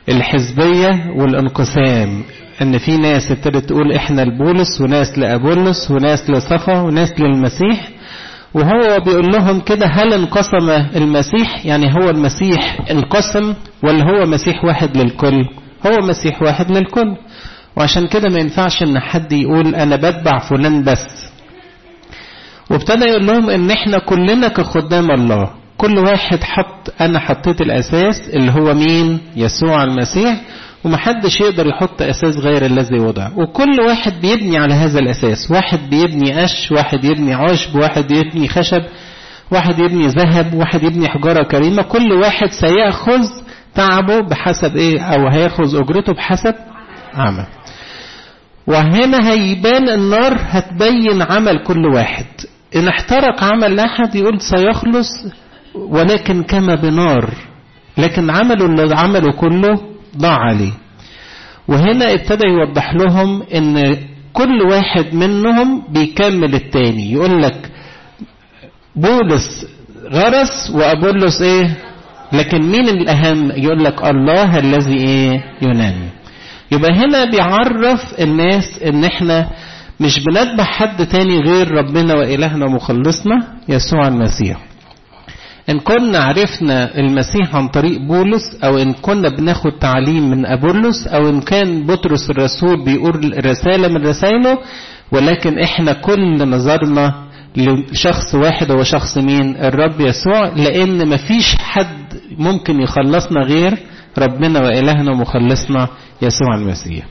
الحزبية والانقسام ان في ناس ابتدت تقول احنا لبولس وناس لابولس وناس لصفا وناس للمسيح وهو بيقول لهم كده هل انقسم المسيح يعني هو المسيح انقسم ولا هو مسيح واحد للكل هو مسيح واحد للكل وعشان كده ما ينفعش ان حد يقول انا بتبع فلان بس وابتدى يقول لهم ان احنا كلنا كخدام الله كل واحد حط انا حطيت الاساس اللي هو مين يسوع المسيح ومحدش يقدر يحط اساس غير الذي وضع وكل واحد بيبني على هذا الاساس واحد بيبني قش واحد يبني عشب واحد يبني خشب واحد يبني ذهب واحد يبني حجاره كريمه كل واحد سياخذ تعبه بحسب ايه او هياخذ اجرته بحسب عمل وهنا هيبان النار هتبين عمل كل واحد ان احترق عمل احد يقول سيخلص ولكن كما بنار لكن عمله اللي عمله كله ضاع عليه وهنا ابتدى يوضح لهم ان كل واحد منهم بيكمل التاني يقول لك بولس غرس وابولس ايه لكن مين الاهم يقول لك الله الذي ايه ينمي يبقى هنا بيعرف الناس ان احنا مش بنتبع حد تاني غير ربنا والهنا ومخلصنا يسوع المسيح ان كنا عرفنا المسيح عن طريق بولس او ان كنا بناخد تعليم من ابولس او ان كان بطرس الرسول بيقول رساله من رسائله ولكن احنا كل نظرنا لشخص واحد هو شخص مين الرب يسوع لان مفيش حد ممكن يخلصنا غير ربنا والهنا ومخلصنا يسوع المسيح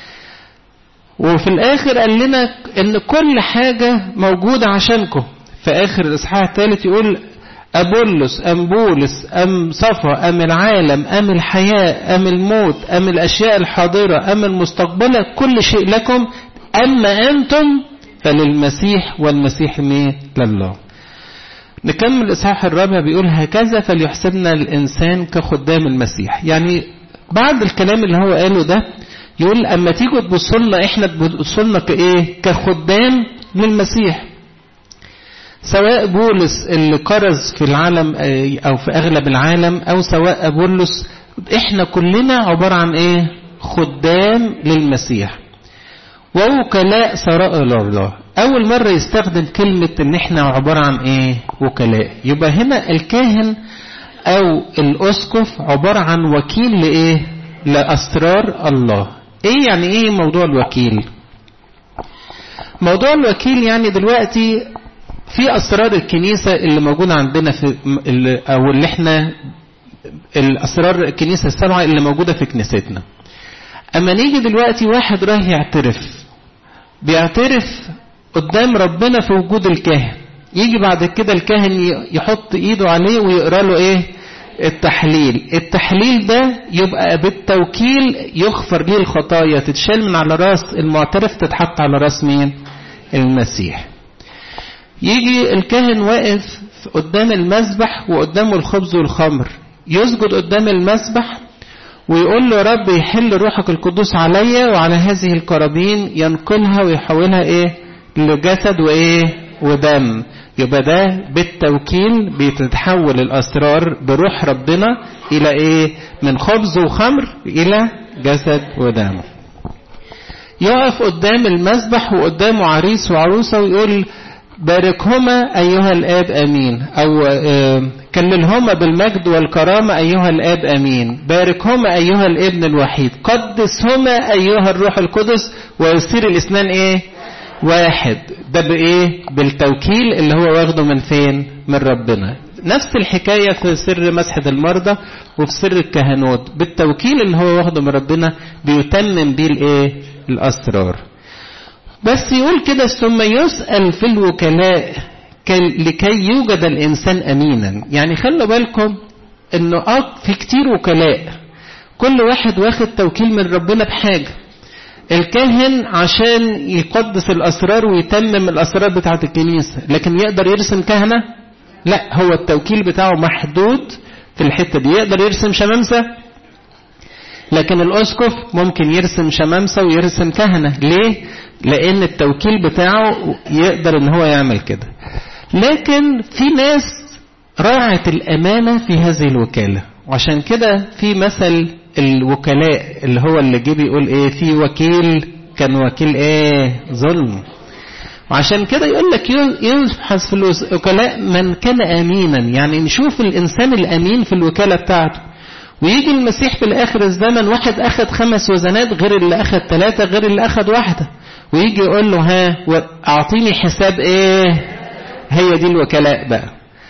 وفي الاخر قال لنا ان كل حاجه موجوده عشانكم في اخر الاصحاح الثالث يقول أبولس أم بولس أم صفا أم العالم أم الحياة أم الموت أم الأشياء الحاضرة أم المستقبلة كل شيء لكم أما أنتم فللمسيح والمسيح مين لله نكمل الإصحاح الرابع بيقول هكذا فليحسبنا الإنسان كخدام المسيح يعني بعد الكلام اللي هو قاله ده يقول أما تيجوا تبصوا لنا إحنا تبصوا لنا كإيه كخدام للمسيح سواء بولس اللي كرز في العالم او في اغلب العالم او سواء بولس احنا كلنا عبارة عن ايه خدام للمسيح ووكلاء سرائر الله اول مرة يستخدم كلمة ان احنا عبارة عن ايه وكلاء يبقى هنا الكاهن او الاسقف عبارة عن وكيل لايه لاسرار الله ايه يعني ايه موضوع الوكيل موضوع الوكيل يعني دلوقتي في اسرار الكنيسه اللي موجوده عندنا في او اللي احنا الاسرار الكنيسه السبعه اللي موجوده في كنيستنا اما نيجي دلوقتي واحد رايح يعترف بيعترف قدام ربنا في وجود الكاهن يجي بعد كده الكاهن يحط ايده عليه ويقرا له ايه التحليل التحليل ده يبقى بالتوكيل يغفر ليه الخطايا تتشال من على راس المعترف تتحط على راس مين المسيح يجي الكاهن واقف قدام المذبح وقدامه الخبز والخمر يسجد قدام المذبح ويقول له رب يحل روحك القدوس عليا وعلى هذه القرابين ينقلها ويحولها ايه لجسد وايه ودم يبقى ده بالتوكيل بتتحول الاسرار بروح ربنا الى ايه من خبز وخمر الى جسد ودم يقف قدام المذبح وقدامه عريس وعروسه ويقول باركهما أيها الآب أمين أو كللهما بالمجد والكرامة أيها الآب أمين باركهما أيها الابن الوحيد قدسهما أيها الروح القدس ويصير الاثنان إيه واحد ده بإيه بالتوكيل اللي هو واخده من فين من ربنا نفس الحكاية في سر مسحة المرضى وفي سر الكهنوت بالتوكيل اللي هو واخده من ربنا بيتمم بيه الإيه الأسرار بس يقول كده ثم يسأل في الوكلاء لكي يوجد الإنسان أمينا يعني خلوا بالكم إنه في كتير وكلاء كل واحد واخد توكيل من ربنا بحاجة الكاهن عشان يقدس الأسرار ويتمم الأسرار بتاعة الكنيسة لكن يقدر يرسم كهنة لا هو التوكيل بتاعه محدود في الحتة دي يقدر يرسم شمامسة لكن الأسقف ممكن يرسم شمامسة ويرسم كهنة ليه؟ لأن التوكيل بتاعه يقدر إن هو يعمل كده. لكن في ناس راعت الأمانة في هذه الوكالة، وعشان كده في مثل الوكلاء اللي هو اللي جه بيقول ايه في وكيل كان وكيل ايه ظلم وعشان كده يقول لك يبحث في الوكلاء من كان امينا يعني نشوف الانسان الامين في الوكاله بتاعته ويجي المسيح في الاخر الزمن واحد اخذ خمس وزنات غير اللي اخذ ثلاثه غير اللي اخذ واحده ويجي يقول له ها اعطيني حساب ايه هي دي الوكلاء بقى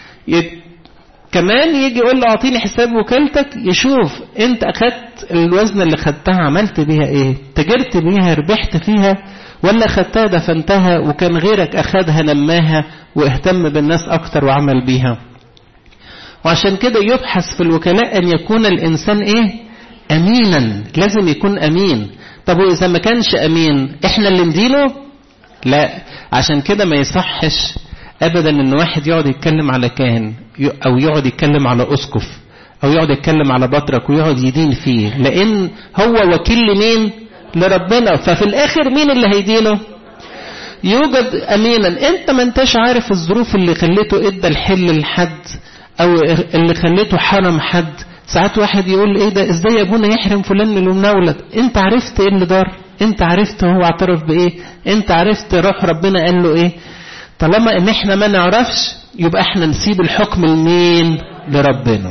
كمان يجي يقول له اعطيني حساب وكالتك يشوف انت اخدت الوزن اللي خدتها عملت بيها ايه تجرت بيها ربحت فيها ولا خدتها دفنتها وكان غيرك اخدها نماها واهتم بالناس اكتر وعمل بيها وعشان كده يبحث في الوكلاء ان يكون الانسان ايه امينا لازم يكون امين طب واذا ما كانش امين احنا اللي ندينه لا عشان كده ما يصحش ابدا ان واحد يقعد يتكلم على كاهن او يقعد يتكلم على اسقف او يقعد يتكلم على بطرك ويقعد يدين فيه لان هو وكيل لمين لربنا ففي الاخر مين اللي هيدينه يوجد امينا انت ما انتش عارف الظروف اللي خليته ادى الحل لحد او اللي خليته حرم حد ساعات واحد يقول ايه ده ازاي ابونا يحرم فلان من المناولة انت عرفت ايه اللي دار انت عرفت هو اعترف بايه انت عرفت روح ربنا قال له ايه طالما ان احنا ما نعرفش يبقى احنا نسيب الحكم لمين لربنا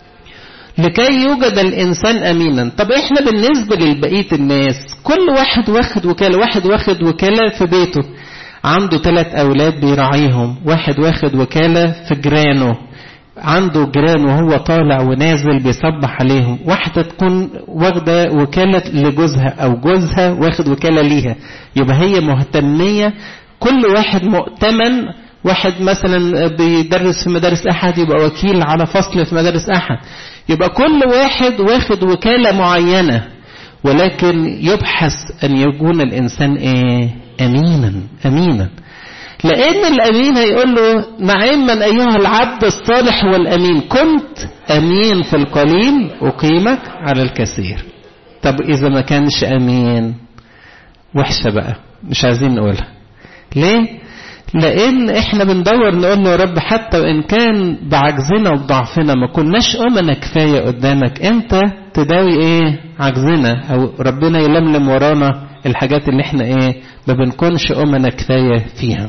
لكي يوجد الانسان امينا طب احنا بالنسبه لبقيه الناس كل واحد واخد وكاله واحد واخد وكاله في بيته عنده ثلاث اولاد بيراعيهم واحد واخد وكاله في جيرانه عنده جيران وهو طالع ونازل بيصبح عليهم واحدة تكون واخدة وكالة لجوزها أو جوزها واخد وكالة ليها يبقى هي مهتمية كل واحد مؤتمن واحد مثلا بيدرس في مدارس أحد يبقى وكيل على فصل في مدارس أحد يبقى كل واحد واخد وكالة معينة ولكن يبحث أن يكون الإنسان إيه أمينا أمينا لأن الأمين هيقول له نعما أيها العبد الصالح والأمين كنت أمين في القليل أقيمك على الكثير طب إذا ما كانش أمين وحشة بقى مش عايزين نقولها ليه؟ لأن إحنا بندور نقول له يا رب حتى وإن كان بعجزنا وضعفنا ما كناش أمنا كفاية قدامك أنت تداوي إيه عجزنا أو ربنا يلملم ورانا الحاجات اللي إحنا إيه ما بنكونش أمنا كفاية فيها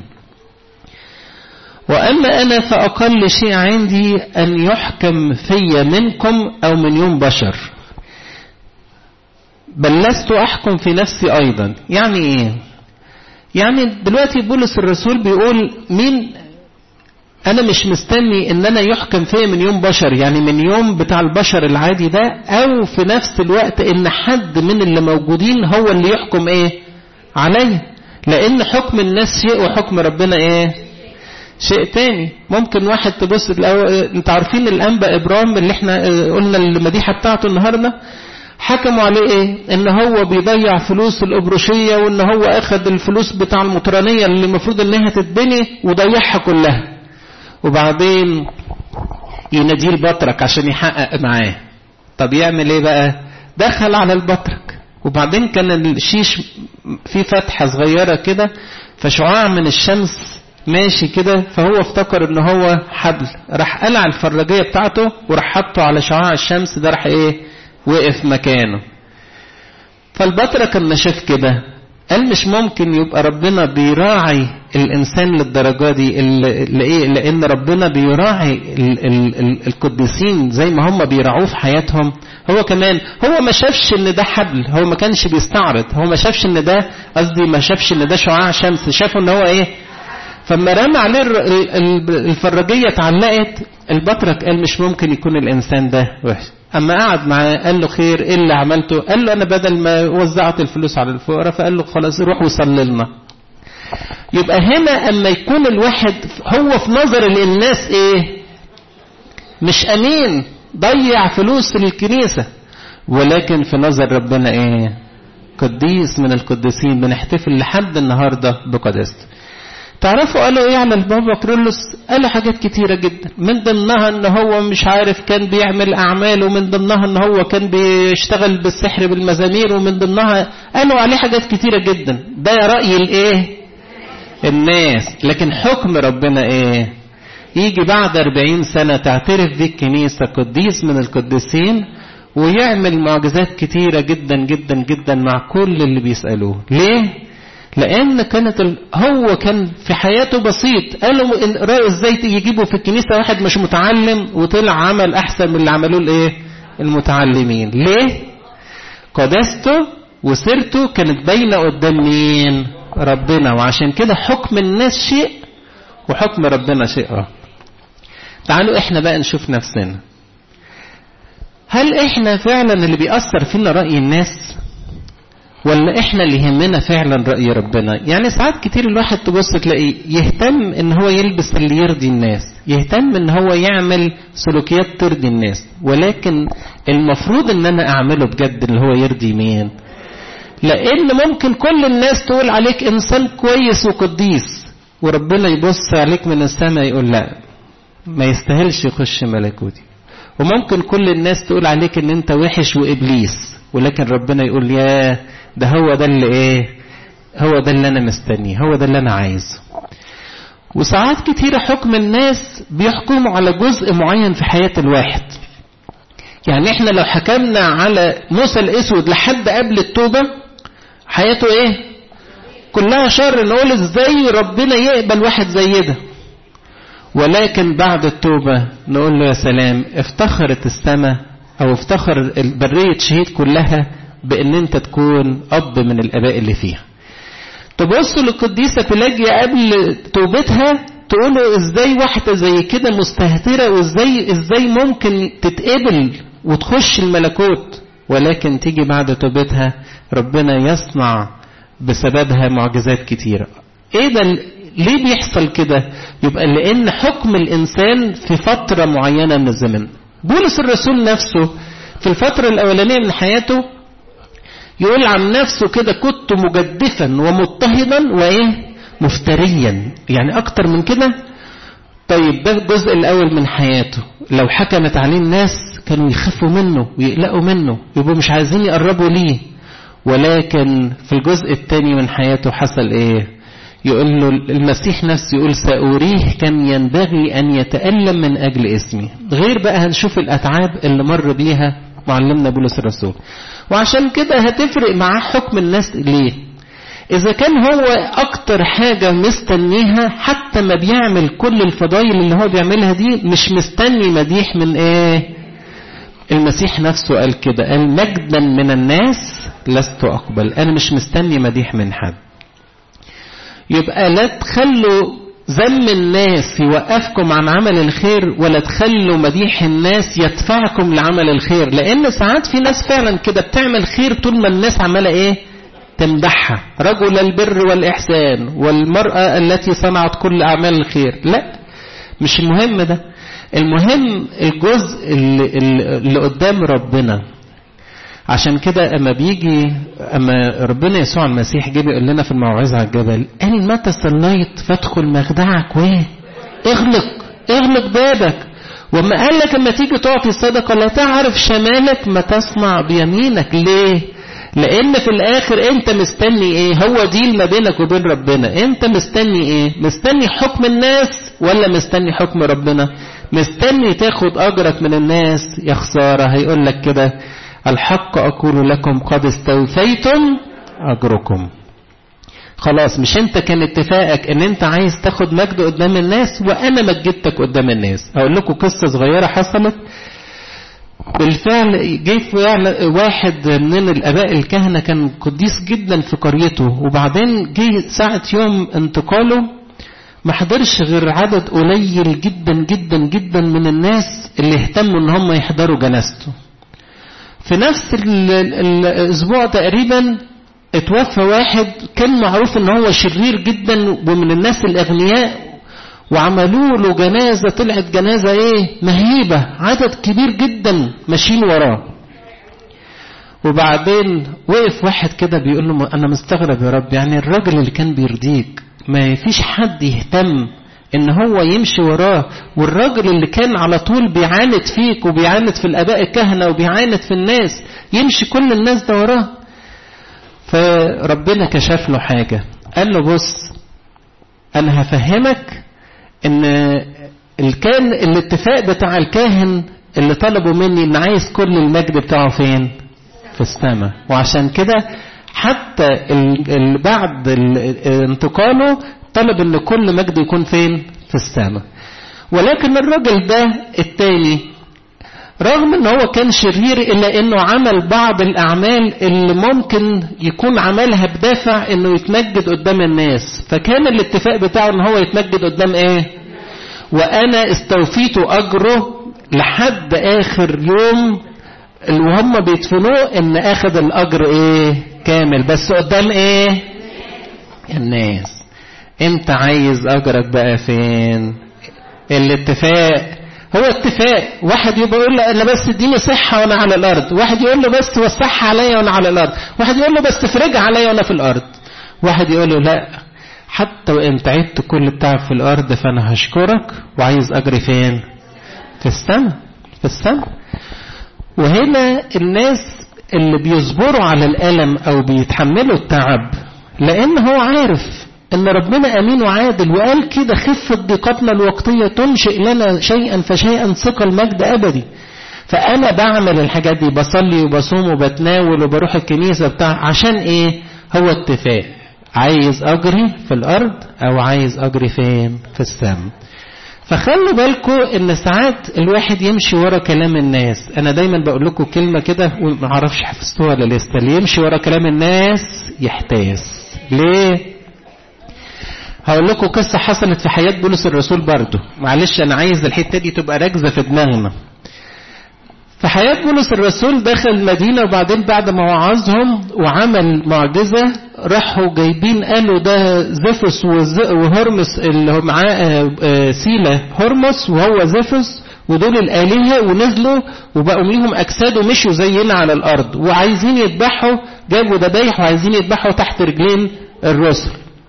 وأما أنا فأقل شيء عندي أن يحكم في منكم أو من يوم بشر بل لست أحكم في نفسي أيضا يعني إيه يعني دلوقتي بولس الرسول بيقول مين أنا مش مستني إن أنا يحكم فيا من يوم بشر يعني من يوم بتاع البشر العادي ده أو في نفس الوقت إن حد من اللي موجودين هو اللي يحكم إيه عليا لأن حكم الناس شيء وحكم ربنا إيه شيء تاني ممكن واحد تبص انت عارفين الانبا ابرام اللي احنا قلنا المديحه بتاعته النهارده حكموا عليه ايه ان هو بيضيع فلوس الابروشيه وان هو اخذ الفلوس بتاع المطرانيه اللي المفروض انها تتبني وضيعها كلها وبعدين يناديه البطرك عشان يحقق معاه طب يعمل ايه بقى دخل على البطرك وبعدين كان الشيش فيه فتحه صغيره كده فشعاع من الشمس ماشي كده فهو افتكر ان هو حبل راح قلع الفراجية بتاعته وراح حطه على شعاع الشمس ده راح ايه وقف مكانه فالبطرك لما شاف كده قال مش ممكن يبقى ربنا بيراعي الانسان للدرجه دي لإيه؟ لان ربنا بيراعي ال ال ال القديسين زي ما هم بيراعوه في حياتهم هو كمان هو ما شافش ان ده حبل هو ما كانش بيستعرض هو ما شافش ان ده قصدي ما شافش ان ده شعاع شمس شافه ان هو ايه فلما رمى عليه الفراجية اتعلقت البطرك قال مش ممكن يكون الإنسان ده وحش أما قعد معاه قال له خير إيه اللي عملته قال له أنا بدل ما وزعت الفلوس على الفقراء فقال له خلاص روح وصلي لنا يبقى هنا أما يكون الواحد هو في نظر الناس إيه مش أمين ضيع فلوس الكنيسة ولكن في نظر ربنا إيه قديس من القديسين بنحتفل لحد النهارده بقداسته تعرفوا قالوا ايه على البابا كرولوس قالوا حاجات كتيرة جدا من ضمنها ان هو مش عارف كان بيعمل اعمال ومن ضمنها ان هو كان بيشتغل بالسحر بالمزامير ومن ضمنها قالوا عليه حاجات كتيرة جدا ده رأي الايه الناس لكن حكم ربنا ايه يجي بعد أربعين سنة تعترف بيه الكنيسة قديس من القديسين ويعمل معجزات كتيرة جدا جدا جدا مع كل اللي بيسألوه ليه؟ لأن كانت ال... هو كان في حياته بسيط قالوا رأوا ازاي يجيبوا في الكنيسة واحد مش متعلم وطلع عمل أحسن من اللي عملوه الايه؟ المتعلمين ليه؟ قداسته وسيرته كانت باينة قدام مين؟ ربنا وعشان كده حكم الناس شيء وحكم ربنا شيء آخر. تعالوا احنا بقى نشوف نفسنا. هل احنا فعلا اللي بيأثر فينا رأي الناس؟ ولا احنا اللي يهمنا فعلا رأي ربنا؟ يعني ساعات كتير الواحد تبص تلاقيه يهتم ان هو يلبس اللي يرضي الناس، يهتم ان هو يعمل سلوكيات ترضي الناس، ولكن المفروض ان انا اعمله بجد اللي هو يرضي مين؟ لان ممكن كل الناس تقول عليك انسان كويس وقديس وربنا يبص عليك من السماء يقول لا ما يستاهلش يخش ملكوتي وممكن كل الناس تقول عليك ان انت وحش وابليس ولكن ربنا يقول يا ده هو ده اللي ايه هو ده اللي انا مستنيه هو ده اللي انا عايزه وساعات كتيرة حكم الناس بيحكموا على جزء معين في حياة الواحد يعني احنا لو حكمنا على موسى الاسود لحد قبل التوبة حياته ايه كلها شر نقول ازاي ربنا يقبل واحد زي ده ولكن بعد التوبة نقول له يا سلام افتخرت السماء او افتخر البرية شهيد كلها بان انت تكون اب من الاباء اللي فيها تبصوا للقديسة بلاجيا قبل توبتها تقولوا ازاي واحدة زي كده مستهترة وازاي ازاي ممكن تتقبل وتخش الملكوت ولكن تيجي بعد توبتها ربنا يصنع بسببها معجزات كتيرة ايه ده ليه بيحصل كده يبقى لان حكم الانسان في فترة معينة من الزمن بولس الرسول نفسه في الفترة الاولانية من حياته يقول عن نفسه كده كنت مجدفا ومضطهدا وايه مفتريا يعني اكتر من كده طيب ده الجزء الاول من حياته لو حكمت عليه الناس كانوا يخافوا منه ويقلقوا منه يبقوا مش عايزين يقربوا ليه ولكن في الجزء الثاني من حياته حصل ايه يقول له المسيح نفسه يقول سأريه كم ينبغي أن يتألم من أجل اسمي غير بقى هنشوف الأتعاب اللي مر بيها معلمنا بولس الرسول وعشان كده هتفرق معاه حكم الناس ليه إذا كان هو أكتر حاجة مستنيها حتى ما بيعمل كل الفضايل اللي هو بيعملها دي مش مستني مديح من إيه المسيح نفسه قال كده قال مجدا من الناس لست أقبل أنا مش مستني مديح من حد يبقى لا تخلوا ذم الناس يوقفكم عن عمل الخير ولا تخلوا مديح الناس يدفعكم لعمل الخير لان ساعات في ناس فعلا كده بتعمل خير طول ما الناس عماله ايه تمدحها رجل البر والاحسان والمراه التي صنعت كل اعمال الخير لا مش المهم ده المهم الجزء اللي, اللي قدام ربنا عشان كده اما بيجي اما ربنا يسوع المسيح جه بيقول لنا في الموعظه على الجبل قال متى صليت فادخل مخدعك وايه اغلق اغلق بابك وما قال لك اما تيجي تعطي الصدقه لا تعرف شمالك ما تصنع بيمينك ليه لان في الاخر انت مستني ايه هو ديل ما بينك وبين ربنا انت مستني ايه مستني حكم الناس ولا مستني حكم ربنا مستني تاخد اجرك من الناس يا خساره هيقول لك كده الحق أقول لكم قد استوفيتم أجركم خلاص مش انت كان اتفاقك ان انت عايز تاخد مجد قدام الناس وانا مجدتك قدام الناس اقول لكم قصة صغيرة حصلت بالفعل جه فعل واحد من الاباء الكهنة كان قديس جدا في قريته وبعدين جه ساعة يوم انتقاله ما حضرش غير عدد قليل جدا جدا جدا من الناس اللي اهتموا ان هم يحضروا جنازته في نفس الاسبوع تقريبا اتوفى واحد كان معروف ان هو شرير جدا ومن الناس الاغنياء وعملوا له جنازه طلعت جنازه ايه مهيبه عدد كبير جدا ماشيين وراه وبعدين وقف واحد كده بيقول له انا مستغرب يا رب يعني الراجل اللي كان بيرضيك ما فيش حد يهتم ان هو يمشي وراه والراجل اللي كان على طول بيعاند فيك وبيعاند في الاباء الكهنه وبيعاند في الناس يمشي كل الناس ده وراه فربنا كشف له حاجه قال له بص انا هفهمك ان كان الاتفاق بتاع الكاهن اللي طلبوا مني ان عايز كل المجد بتاعه فين في السماء وعشان كده حتى ال ال بعد انتقاله طلب ان كل مجد يكون فين في السماء ولكن الراجل ده التاني رغم ان هو كان شرير الا انه عمل بعض الاعمال اللي ممكن يكون عملها بدافع انه يتمجد قدام الناس فكان الاتفاق بتاعه ان هو يتمجد قدام ايه وانا استوفيت اجره لحد اخر يوم وهم بيدفنوه ان اخذ الاجر ايه كامل بس قدام ايه الناس انت عايز اجرك بقى فين الاتفاق هو اتفاق واحد يبقى يقول له انا بس اديني صحه وانا على الارض واحد يقول له بس وسعها عليا وانا على الارض واحد يقول له بس افرجها عليا وانا في الارض واحد يقول له لا حتى وان تعبت كل التعب في الارض فانا هشكرك وعايز اجري فين في السماء في السماء وهنا الناس اللي بيصبروا على الالم او بيتحملوا التعب لان هو عارف ان ربنا امين وعادل وقال كده خفة ضيقتنا الوقتية تنشئ لنا شيئا فشيئا ثقل مجد ابدي فانا بعمل الحاجات دي بصلي وبصوم وبتناول وبروح الكنيسة بتاع عشان ايه هو اتفاق عايز اجري في الارض او عايز اجري فين في السماء فخلوا بالكم ان ساعات الواحد يمشي ورا كلام الناس انا دايما بقول لكم كلمه كده وما اعرفش حفظتوها ولا لسه اللي يمشي ورا كلام الناس يحتاس ليه هقول لكم قصه حصلت في حياه بولس الرسول برضه معلش انا عايز الحته دي تبقى راكزه في دماغنا في حياة بولس الرسول دخل المدينة وبعدين بعد ما وعظهم وعمل معجزة راحوا جايبين قالوا ده زفس وهرمس اللي هو معاه سيلة هرمس وهو زفس ودول الآلهة ونزلوا وبقوا ليهم أجساد ومشوا زينا على الأرض وعايزين يذبحوا جابوا ذبايح وعايزين يذبحوا تحت رجلين الرسل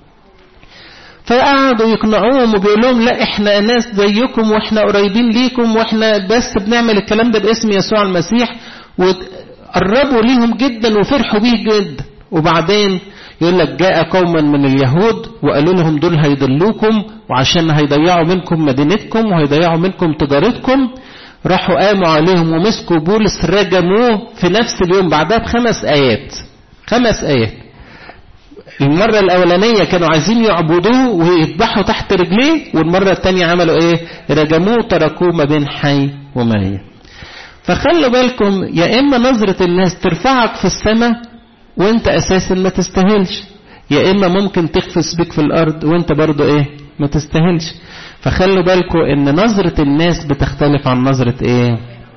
فقعدوا يقنعوهم وبيقول لهم لا احنا ناس زيكم واحنا قريبين ليكم واحنا بس بنعمل الكلام ده باسم يسوع المسيح وقربوا ليهم جدا وفرحوا بيه جدا وبعدين يقول لك جاء قوما من اليهود وقالوا لهم دول هيضلوكم وعشان هيضيعوا منكم مدينتكم وهيضيعوا منكم تجارتكم راحوا قاموا عليهم ومسكوا بولس رجموه في نفس اليوم بعدها بخمس ايات خمس ايات المرة الأولانية كانوا عايزين يعبدوه ويذبحوا تحت رجليه والمرة الثانية عملوا إيه؟ رجموه تركوه ما بين حي وميت. فخلوا بالكم يا إما نظرة الناس ترفعك في السماء وأنت أساسا ما تستاهلش يا إما ممكن تخفس بك في الأرض وأنت برضه إيه؟ ما تستاهلش. فخلوا بالكم إن نظرة الناس بتختلف عن نظرة إيه؟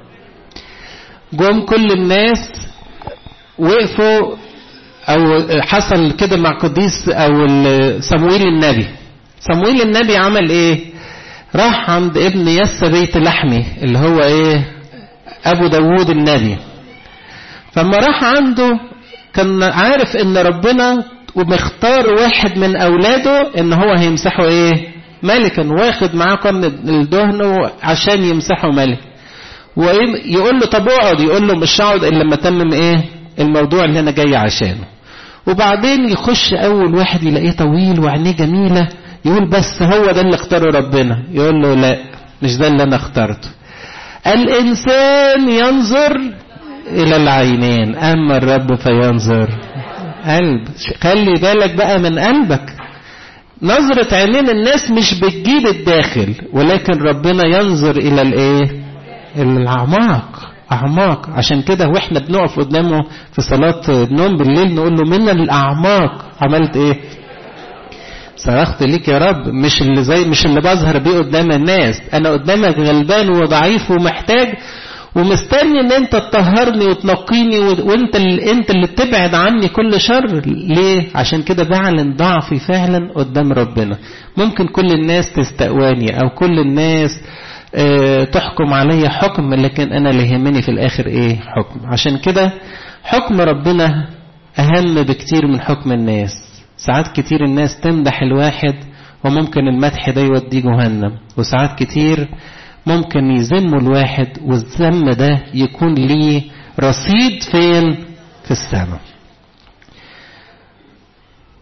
جم كل الناس وقفوا او حصل كده مع قديس او صمويل النبي صمويل النبي عمل ايه راح عند ابن يس بيت لحمي اللي هو ايه ابو داوود النبي فما راح عنده كان عارف ان ربنا ومختار واحد من اولاده ان هو هيمسحه ايه ملكا واخد معاه قرن الدهن عشان يمسحه ملك ويقول له طب اقعد يقول له مش هقعد الا لما تمم ايه الموضوع اللي انا جاي عشانه وبعدين يخش اول واحد يلاقيه طويل وعينيه جميله يقول بس هو ده اللي اختاره ربنا يقول له لا مش ده اللي انا اخترته الانسان ينظر الى العينين اما الرب فينظر قلب خلي بالك بقى من قلبك نظرة عينين الناس مش بتجيب الداخل ولكن ربنا ينظر الى الايه الى الاعماق أعماق عشان كده وإحنا بنقف قدامه في صلاة النوم بالليل نقول له من الأعماق عملت إيه؟ صرخت ليك يا رب مش اللي زي مش اللي بظهر بيه قدام الناس أنا قدامك غلبان وضعيف ومحتاج ومستني ان انت تطهرني وتنقيني وانت اللي انت اللي بتبعد عني كل شر ليه عشان كده بعلن ضعفي فعلا قدام ربنا ممكن كل الناس تستقواني او كل الناس اه تحكم علي حكم لكن انا اللي يهمني في الاخر ايه حكم عشان كده حكم ربنا اهم بكتير من حكم الناس ساعات كتير الناس تمدح الواحد وممكن المدح ده يوديه جهنم وساعات كتير ممكن يذموا الواحد والذم ده يكون ليه رصيد فين في السماء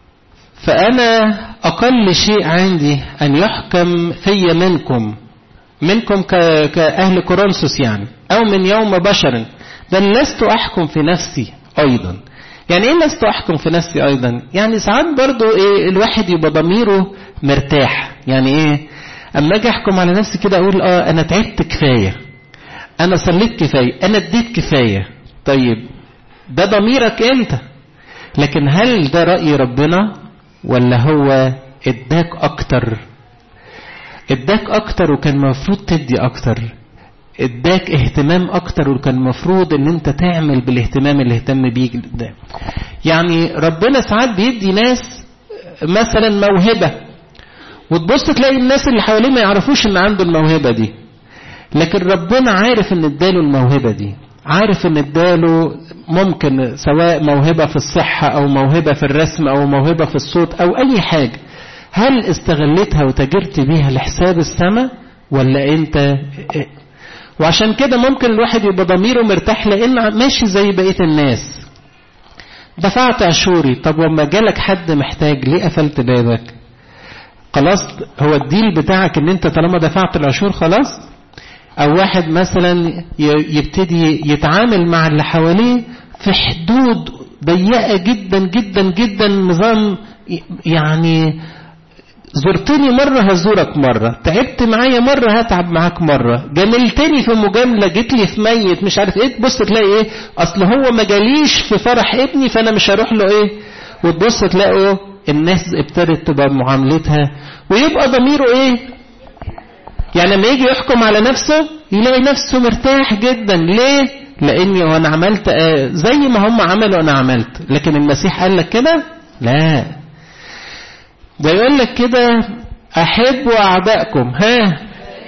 فأنا أقل شيء عندي أن يحكم في منكم منكم كأهل كورنثوس يعني أو من يوم بشر بل لست أحكم في نفسي أيضا يعني إيه لست أحكم في نفسي أيضا يعني ساعات برضو إيه الواحد يبقى ضميره مرتاح يعني إيه أما أجي أحكم على نفسي كده أقول آه أنا تعبت كفاية أنا صليت كفاية أنا اديت كفاية طيب ده ضميرك أنت لكن هل ده رأي ربنا ولا هو اداك أكتر اداك أكتر وكان المفروض تدي أكتر اداك اهتمام أكتر وكان المفروض ان انت تعمل بالاهتمام اللي اهتم بيه ده يعني ربنا ساعات بيدي ناس مثلا موهبة وتبص تلاقي الناس اللي حواليه ما يعرفوش ان عنده الموهبة دي لكن ربنا عارف ان اداله الموهبة دي عارف ان اداله ممكن سواء موهبة في الصحة او موهبة في الرسم او موهبة في الصوت او اي حاجة هل استغلتها وتجرت بيها لحساب السماء ولا انت وعشان كده ممكن الواحد يبقى ضميره مرتاح لان ماشي زي بقية الناس دفعت عشوري طب وما جالك حد محتاج ليه قفلت بابك خلاص هو الديل بتاعك ان انت طالما دفعت العشور خلاص او واحد مثلا يبتدي يتعامل مع اللي حواليه في حدود ضيقة جدا جدا جدا نظام يعني زرتني مرة هزورك مرة تعبت معايا مرة هتعب معاك مرة جاملتني في مجاملة جيت لي في ميت مش عارف ايه تبص تلاقي ايه اصل هو ما جاليش في فرح ابني فانا مش هروح له ايه وتبص تلاقوا الناس ابتدت تبقى معاملتها ويبقى ضميره ايه يعني لما يجي يحكم على نفسه يلاقي نفسه مرتاح جدا ليه لاني وانا عملت آه زي ما هم عملوا انا عملت لكن المسيح قال لك كده لا ده يقول لك كده احبوا اعدائكم ها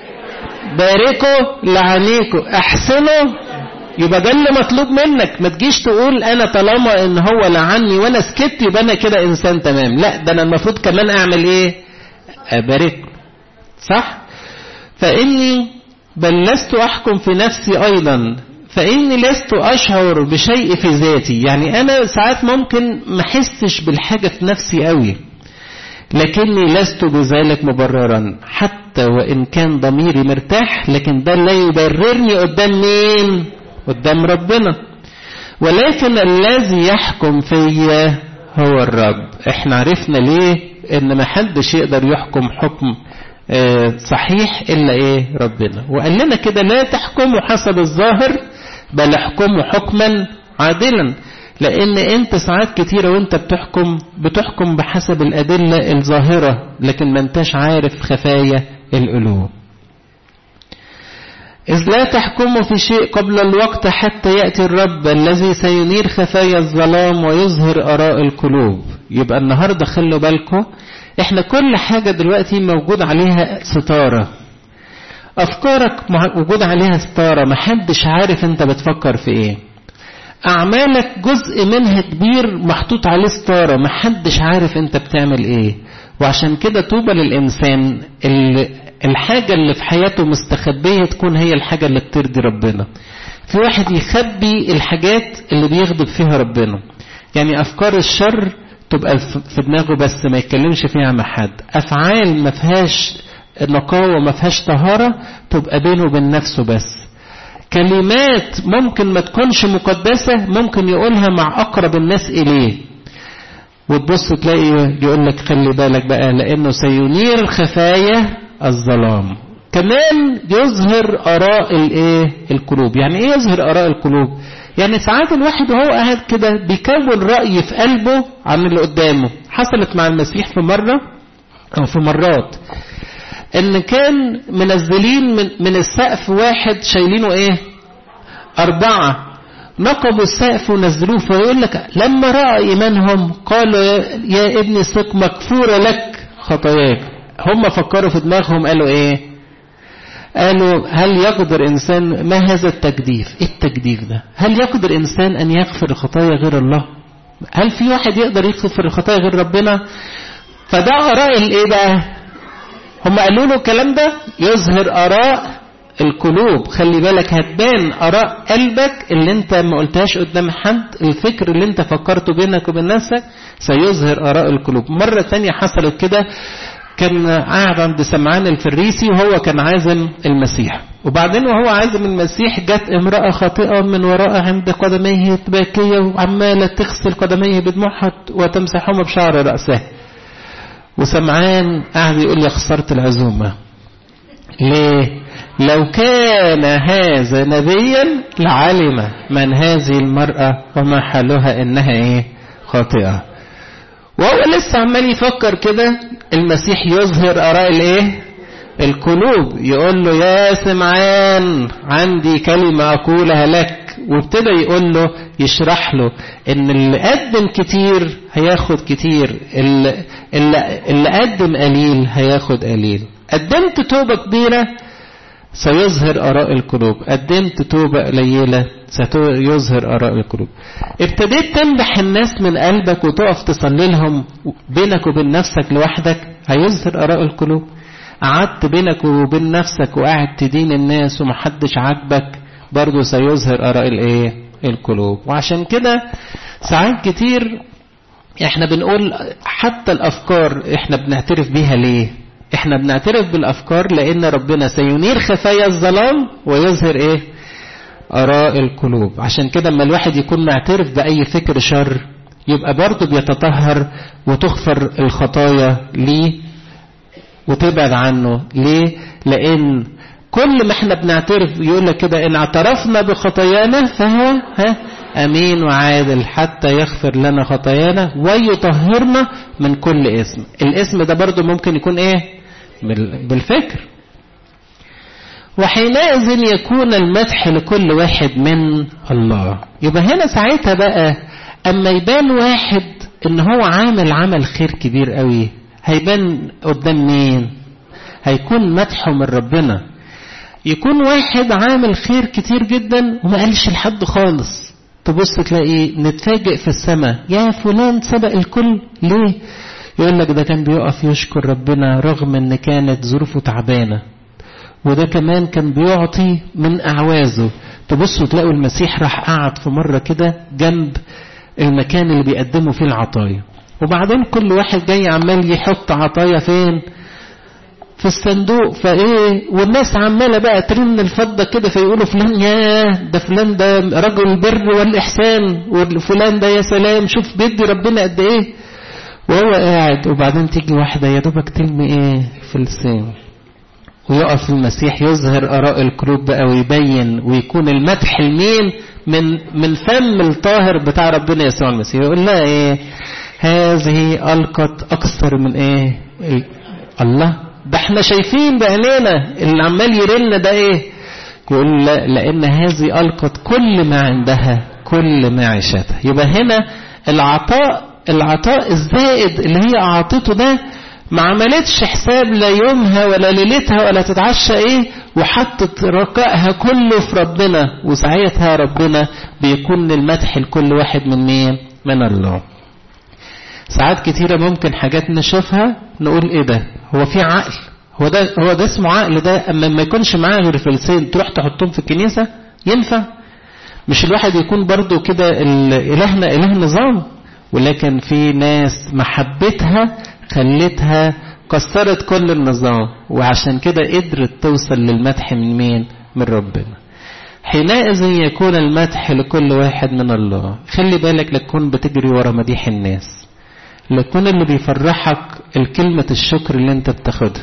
باركوا لعنيكوا احسنوا يبقى ده اللي مطلوب منك ما تجيش تقول انا طالما ان هو لعني وانا سكت يبقى انا كده انسان تمام لا ده انا المفروض كمان اعمل ايه ابارك صح فاني بل لست احكم في نفسي ايضا فاني لست اشعر بشيء في ذاتي يعني انا ساعات ممكن ما احسش بالحاجه في نفسي قوي لكني لست بذلك مبررا حتى وإن كان ضميري مرتاح لكن ده لا يبررني قدام مين قدام ربنا ولكن الذي يحكم فيا هو الرب احنا عرفنا ليه ان ما حدش يقدر يحكم حكم اه صحيح الا ايه ربنا وقال لنا كده لا تحكموا حسب الظاهر بل احكموا حكما عادلا لان انت ساعات كتيرة وانت بتحكم بتحكم بحسب الادلة الظاهرة لكن ما انتش عارف خفايا القلوب إذ لا تحكموا في شيء قبل الوقت حتى يأتي الرب الذي سينير خفايا الظلام ويظهر آراء القلوب يبقى النهاردة خلوا بالكم احنا كل حاجة دلوقتي موجود عليها ستارة أفكارك موجود عليها ستارة محدش عارف انت بتفكر في ايه أعمالك جزء منها كبير محطوط عليه ستارة محدش عارف أنت بتعمل إيه وعشان كده طوبى للإنسان اللي الحاجة اللي في حياته مستخبية تكون هي الحاجة اللي بترضي ربنا في واحد يخبي الحاجات اللي بيغضب فيها ربنا يعني أفكار الشر تبقى في دماغه بس ما يتكلمش فيها مع حد أفعال ما فيهاش نقاوة ما فيهاش طهارة تبقى بينه وبين نفسه بس كلمات ممكن ما تكونش مقدسة ممكن يقولها مع أقرب الناس إليه وتبص تلاقي يقول لك خلي بالك بقى لأنه سينير خفايا الظلام كمان يظهر آراء الإيه القلوب يعني إيه يظهر آراء القلوب يعني ساعات الواحد وهو قاعد كده بيكون رأي في قلبه عن اللي قدامه حصلت مع المسيح في مرة أو في مرات ان كان منزلين من, من السقف واحد شايلينه ايه اربعة نقبوا السقف ونزلوه فيقول لك لما رأى ايمانهم قالوا يا, يا ابني ثق مكفورة لك خطاياك هم فكروا في دماغهم قالوا ايه قالوا هل يقدر انسان ما هذا التجديف ايه التجديف ده هل يقدر انسان ان يغفر الخطايا غير الله هل في واحد يقدر يغفر الخطايا غير ربنا فده اراء الايه بقى هم قالوا له الكلام ده يظهر آراء القلوب خلي بالك هتبان آراء قلبك اللي انت ما قلتهاش قدام حد الفكر اللي انت فكرته بينك وبين نفسك سيظهر آراء القلوب مرة تانية حصلت كده كان قاعد عند سمعان الفريسي وهو كان عازم المسيح وبعدين وهو عازم المسيح جت امرأة خاطئة من وراء عند قدميه باكية وعمالة تغسل قدميه بدموعها وتمسحهما بشعر رأسها وسمعان قاعد يقول لي خسرت العزومة ليه لو كان هذا نبيا لعلم من هذه المرأة وما حالها انها ايه خاطئة وهو لسه عمال يفكر كده المسيح يظهر اراء الايه القلوب يقول له يا سمعان عندي كلمة اقولها لك وابتدى يقول له يشرح له ان اللي قدم كتير هياخد كتير اللي, اللي, اللي قدم قليل هياخد قليل قدمت توبة كبيرة سيظهر آراء القلوب قدمت توبة قليلة سيظهر آراء القلوب ابتديت تمدح الناس من قلبك وتقف تصلي لهم بينك وبين نفسك لوحدك هيظهر آراء القلوب قعدت بينك وبين نفسك وقاعد تدين الناس ومحدش عاجبك برضه سيظهر آراء الايه القلوب وعشان كده ساعات كتير احنا بنقول حتى الافكار احنا بنعترف بيها ليه احنا بنعترف بالافكار لان ربنا سينير خفايا الظلام ويظهر ايه اراء القلوب عشان كده اما الواحد يكون معترف باي فكر شر يبقى برضه بيتطهر وتغفر الخطايا ليه وتبعد عنه ليه لان كل ما احنا بنعترف يقول لك كده ان اعترفنا بخطايانا فهو ها امين وعادل حتى يغفر لنا خطايانا ويطهرنا من كل اسم الاسم ده برضو ممكن يكون ايه بالفكر وحينئذ يكون المدح لكل واحد من الله يبقى هنا ساعتها بقى اما يبان واحد ان هو عامل عمل خير كبير قوي هيبان قدام مين هيكون مدحه من ربنا يكون واحد عامل خير كتير جدا وما قالش لحد خالص تبص تلاقي نتفاجئ في السماء يا فلان سبق الكل ليه يقول لك ده كان بيقف يشكر ربنا رغم ان كانت ظروفه تعبانه وده كمان كان بيعطي من اعوازه تبصوا تلاقوا المسيح راح قعد في مره كده جنب المكان اللي بيقدموا فيه العطايا وبعدين كل واحد جاي عمال يحط عطايا فين في الصندوق فايه والناس عماله بقى ترن الفضه كده فيقولوا فلان يا ده فلان ده رجل البر والاحسان وفلان ده يا سلام شوف بيدي ربنا قد ايه وهو قاعد وبعدين تيجي واحده يا دوبك تلمي ايه في لسان ويقف المسيح يظهر اراء القلوب بقى ويبين ويكون المدح لمين من من فم الطاهر بتاع ربنا يسوع المسيح يقول لها ايه هذه القت اكثر من ايه الله ده احنا شايفين بعينينا اللي عمال يرن ده ايه يقول لا لان هذه القت كل ما عندها كل ما عيشتها يبقى هنا العطاء العطاء الزائد اللي هي اعطته ده ما عملتش حساب لا يومها ولا ليلتها ولا تتعشى ايه وحطت رقائها كله في ربنا وساعتها ربنا بيكون المدح لكل واحد من مين من الله ساعات كتيرة ممكن حاجات نشوفها نقول ايه ده هو في عقل هو ده هو ده اسمه عقل ده اما ما يكونش معاه غير فلسين تروح تحطهم في الكنيسة ينفع مش الواحد يكون برضو كده الهنا اله نظام ولكن في ناس محبتها خلتها كسرت كل النظام وعشان كده قدرت توصل للمدح من مين من ربنا حينئذ يكون المدح لكل واحد من الله خلي بالك لتكون بتجري ورا مديح الناس ليكون اللي بيفرحك الكلمة الشكر اللي انت بتاخدها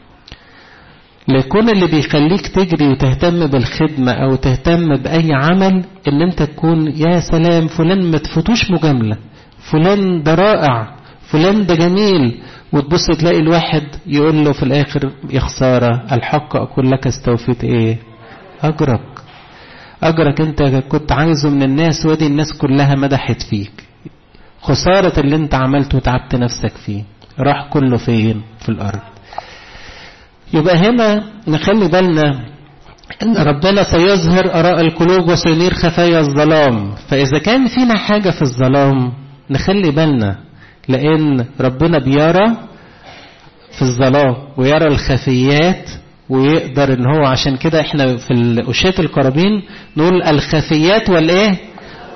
ليكون اللي بيخليك تجري وتهتم بالخدمة او تهتم بأي عمل ان انت تكون يا سلام فلان ما تفوتوش مجاملة فلان ده رائع فلان ده جميل وتبص تلاقي الواحد يقول له في الاخر يا خسارة الحق اقول لك استوفيت ايه اجرك اجرك انت كنت عايزه من الناس ودي الناس كلها مدحت فيك خسارة اللي انت عملته وتعبت نفسك فيه راح كله فين في الارض يبقى هنا نخلي بالنا ان ربنا سيظهر اراء القلوب وسينير خفايا الظلام فاذا كان فينا حاجة في الظلام نخلي بالنا لان ربنا بيرى في الظلام ويرى الخفيات ويقدر ان هو عشان كده احنا في الاشياء القرابين نقول الخفيات والايه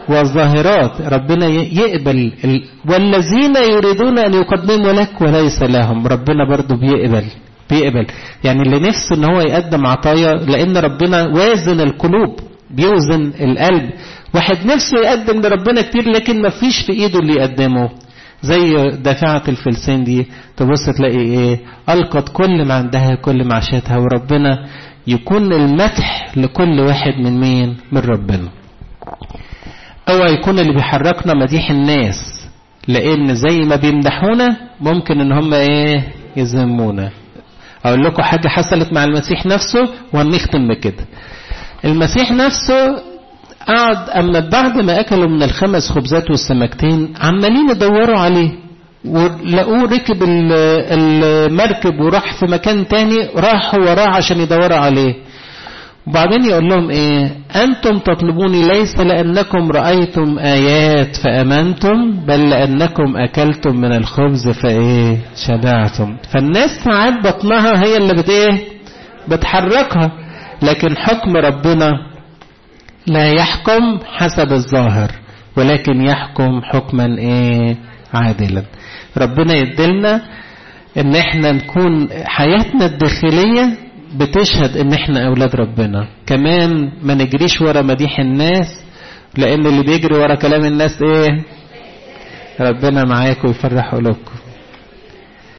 والظاهرات ربنا يقبل ال... والذين يريدون أن يقدموا لك وليس لهم ربنا برضو بيقبل بيقبل يعني اللي نفسه ان هو يقدم عطايا لان ربنا وازن القلوب بيوزن القلب واحد نفسه يقدم لربنا كتير لكن ما فيش في ايده اللي يقدمه زي دافعة الفلسين دي تبص تلاقي ايه ألقت كل ما عندها كل معاشاتها وربنا يكون المدح لكل واحد من مين من ربنا اوعى يكون اللي بيحركنا مديح الناس لان زي ما بيمدحونا ممكن ان هم ايه يذمونا اقول لكم حاجة حصلت مع المسيح نفسه ونختم بكده المسيح نفسه قعد اما بعد ما اكلوا من الخمس خبزات والسمكتين عمالين يدوروا عليه ولقوه ركب المركب وراح في مكان تاني راحوا وراه عشان يدوروا عليه وبعدين يقول لهم ايه انتم تطلبوني ليس لانكم رايتم ايات فامنتم بل لانكم اكلتم من الخبز فايه شبعتم فالناس ساعات بطنها هي اللي بت ايه بتحركها لكن حكم ربنا لا يحكم حسب الظاهر ولكن يحكم حكما ايه عادلا ربنا يدلنا ان احنا نكون حياتنا الداخليه بتشهد ان احنا اولاد ربنا كمان ما نجريش ورا مديح الناس لان اللي بيجري ورا كلام الناس ايه ربنا معاكم ويفرح قلوبكم